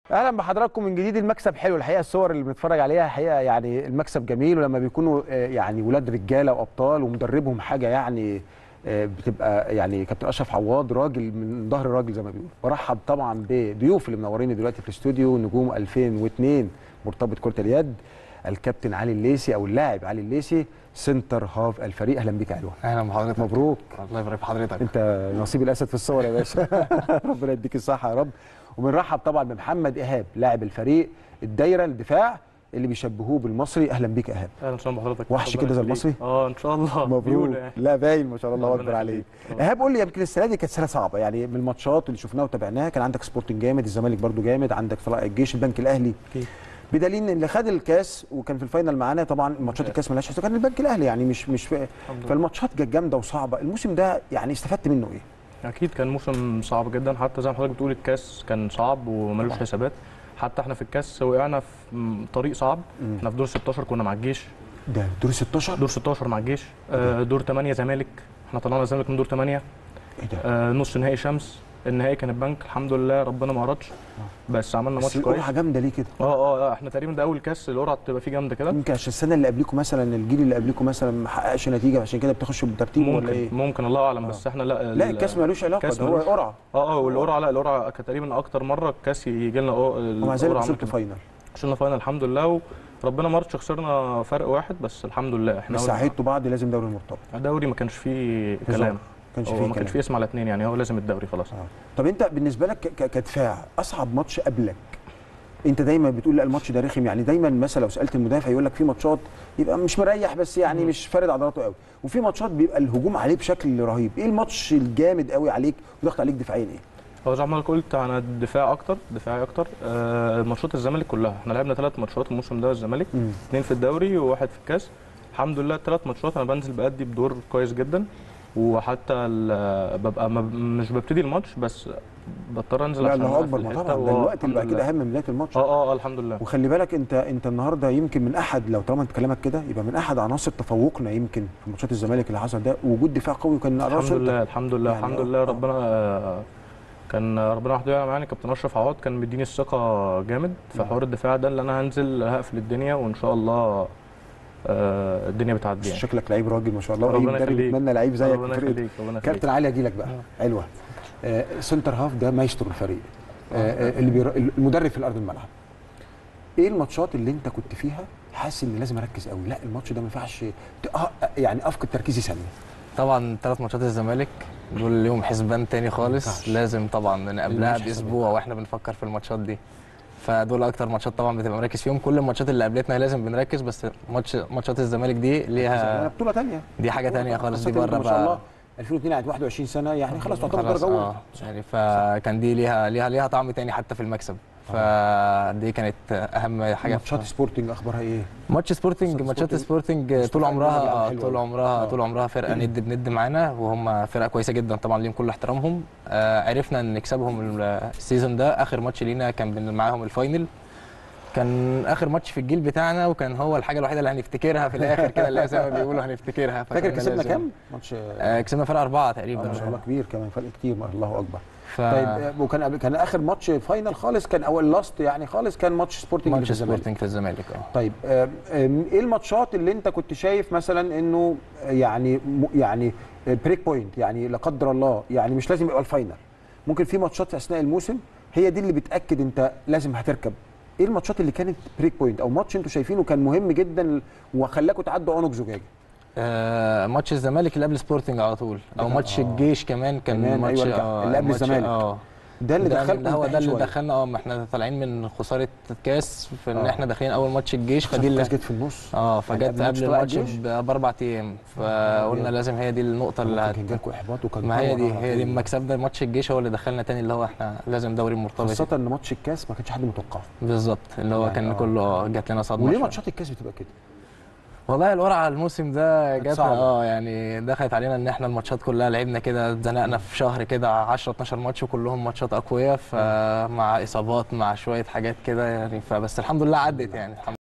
اهلا بحضراتكم من جديد المكسب حلو الحقيقه الصور اللي بنتفرج عليها الحقيقه يعني المكسب جميل ولما بيكونوا آه، يعني ولاد رجاله وابطال ومدربهم حاجه يعني آه، بتبقى يعني كابتن اشرف عواد راجل من ظهر راجل زي ما بيقولوا برحب طبعا بضيوف اللي منوريني دلوقتي في الاستوديو نجوم 2002 مرتبط كره اليد الكابتن علي الليسي او اللاعب علي الليسي سنتر هاف الفريق اهلا بيك يا علوان اهلا بحضرتك مبروك الله يبارك في حضرتك انت نصيب الاسد في الصور يا باشا ربنا يديك الصحه يا رب وبنرحب طبعا بمحمد ايهاب لاعب الفريق الدايره الدفاع اللي بيشبهوه بالمصري اهلا بيك يا ايهاب اهلا وسهلا بحضرتك وحش ربنا كده زي يخليك. المصري؟ اه ان شاء الله مبروك بيقولوا يعني. لا باين ما شاء الله ربنا اكبر عليك يخليك. ايهاب قول لي يمكن السنه دي كانت سنه صعبه يعني من الماتشات اللي شفناها وتابعناها كان عندك سبورتنج جامد الزمالك برضو جامد عندك طلائع الجيش البنك الاهلي أكيد. بدليل ان اللي خد الكاس وكان في الفاينل معانا طبعا ماتشات الكاس ملهاش حساب كان البنك الاهلي يعني مش مش في لله. فالماتشات كانت جامده وصعبه الموسم ده يعني استفدت منه ايه؟ اكيد كان موسم صعب جدا حتى زي ما حضرتك بتقول الكاس كان صعب وملوش طبعا. حسابات حتى احنا في الكاس وقعنا في م- طريق صعب مم. احنا في دور 16 كنا مع الجيش ده دور 16 دور 16 مع الجيش آه دور 8 زمالك احنا طلعنا الزمالك من دور 8 ايه ده؟ آه نص نهائي شمس النهائي كان البنك الحمد لله ربنا ما اردش بس عملنا بس ماتش كويس القرعه جامده ليه كده؟ اه اه آه، احنا تقريبا ده اول كاس القرعه بتبقى فيه جامده كده يمكن عشان السنه اللي قبليكم مثلا الجيل اللي قبليكم مثلا ما حققش نتيجه عشان كده بتخشوا بالترتيب ولا ايه؟ ممكن ممكن الله اعلم آه. بس احنا لا لا ال- الكاس مالوش علاقه الكاس ده هو ملوش. قرعه اه اه والقرعه لا القرعه كانت تقريبا اكتر مره الكاس يجي لنا ومع ذلك القرعه وصلت فاينل وصلنا فاينل الحمد لله وربنا ما رضش خسرنا فرق واحد بس الحمد لله احنا بس أول- عهدتوا بعض لازم دوري مرتبط الدوري ما كانش فيه هزار. كلام ما كانش هو فيه ما كانش كلام فيه اسم على اتنين يعني هو لازم الدوري خلاص آه. طب انت بالنسبه لك ك- ك- كدفاع اصعب ماتش قبلك انت دايما بتقول لا الماتش ده رخم يعني دايما مثلا لو سالت المدافع يقول لك في ماتشات يبقى مش مريح بس يعني مم. مش فارد عضلاته قوي وفي ماتشات بيبقى الهجوم عليه بشكل رهيب ايه الماتش الجامد قوي عليك وضغط عليك دفاعيا ايه هو زي ما حضرتك قلت انا الدفاع اكتر دفاعي اكتر آه ماتشات الزمالك كلها احنا لعبنا ثلاث ماتشات الموسم ده الزمالك مم. اثنين في الدوري وواحد في الكاس الحمد لله الثلاث ماتشات انا بنزل بأدي بدور كويس جدا وحتى ال- ببقى ما- مش ببتدي الماتش بس بضطر انزل لا عشان الله أقفل اكبر ما الحتة طبعا ده و- الوقت اللي بعد الحمد كده لله. اهم من بدايه الماتش اه اه آه، الحمد لله وخلي بالك انت انت النهارده يمكن من احد لو طالما انت كلامك كده يبقى من احد عناصر تفوقنا يمكن في ماتشات الزمالك اللي حصل ده وجود دفاع قوي وكان الحمد راسه لله الحمد لله يعني الحمد آه، لله آه. ربنا آه، كان ربنا وحده معانا كابتن اشرف عواد كان مديني الثقه جامد في نعم. حوار الدفاع ده اللي انا هنزل هقفل الدنيا وان شاء الله آه، الدنيا بتعدي يعني شكلك لعيب راجل ما شاء الله واي ربنا مدرب يخليك. يتمنى لعيب زيك ربنا في فرقته. يخليك ربنا يخليك كابتن علي اجي لك بقى حلوه آه سنتر هاف ده مايسترو الفريق آه آه اللي بير... المدرب في الارض الملعب ايه الماتشات اللي انت كنت فيها حاسس ان لازم اركز قوي لا الماتش ده ما ينفعش ت- آه، يعني افقد تركيزي ثانيه طبعا ثلاث ماتشات الزمالك دول ليهم حسبان تاني ينفعش. خالص لازم طبعا قبلها ملهاش باسبوع واحنا بنفكر في الماتشات دي فدول اكتر ماتشات طبعا بتبقى مركز فيهم كل الماتشات اللي قابلتنا لازم بنركز بس ماتش ماتشات الزمالك دي ليها بطوله ثانيه دي حاجه تانية خالص دي خاصة إنت بره ما شاء الله بقى 2002 قعدت 21 سنه يعني خلاص تعتبر خلاص درجه اه اولى يعني فكان دي ليها ليها ليها طعم تاني حتى في المكسب فدي كانت اهم حاجه ماتشات في سبورتنج اخبارها ايه؟ ماتش سبورتنج ماتشات سبورتنج سبورتنج طول مصطفى عمرها النبي آه، حلوة طول أوي. عمرها آه. طول عمرها فرقه ند بند معانا وهم فرقه كويسه جدا طبعا ليهم كل احترامهم آه، عرفنا نكسبهم ال- السيزون ده اخر ماتش لينا كان بين- معاهم الفاينل كان اخر ماتش في الجيل بتاعنا وكان هو الحاجه الوحيده اللي هنفتكرها في الاخر كده اللي زي ما بيقولوا هنفتكرها فاكر فكنا كسبنا لازم- كام؟ ماتش آه، كسبنا فرق اربعه تقريبا آه، ما شاء الله كبير كمان فرق كتير ما الله اكبر ف... طيب آه، وكان قبل- كان اخر ماتش فاينل خالص كان اول لاست يعني خالص كان ماتش سبورتنج اللي ماتش في الزمالك سبورتنج في الزمالك اه طيب آم، آم، ايه الماتشات اللي انت كنت شايف مثلا انه يعني م- يعني بريك بوينت يعني لا قدر الله يعني مش لازم يبقى الفاينل ممكن في ماتشات في اثناء الموسم هي دي اللي بتاكد انت لازم هتركب ايه الماتشات اللي كانت بريك بوينت او ماتش انتوا شايفينه كان مهم جدا وخلاكم تعدوا عنق زجاجه آه، ماتش الزمالك اللي قبل سبورتنج على طول او ده- ماتش آه. الجيش كمان كان كمان، ماتش أيوة، آه، اللي قبل ماتش- الزمالك. اه ده اللي ده دخلكم هو ده اللي شوية. دخلنا اه ما احنا طالعين من خساره كاس في ان آه. احنا داخلين اول ماتش الجيش فدي فدي اللي اللي جت في النص اه يعني فجت قبل ماتش قبل طلائع الماتش الجيش؟ ب- باربع ايام فقلنا لازم هي دي النقطه اللي ممكن هت... كان جالكم احباط وكان ما هي دي طبعاً هي دي مكسبنا ماتش الجيش هو اللي دخلنا تاني اللي هو احنا لازم دوري مرتبط خاصه ان ماتش الكاس ما كانش حد متوقعه بالظبط اللي هو يعني كان آه. كله اه جات لنا صدمه وليه شوية. ماتشات الكاس بتبقى كده والله القرعه الموسم ده كانت جت صعبة. اه يعني دخلت علينا ان احنا الماتشات كلها لعبنا كده اتزنقنا في شهر كده 10 12 ماتش وكلهم ماتشات اقوياء فمع اصابات مع شويه حاجات كده يعني فبس الحمد لله عدت يعني الحمد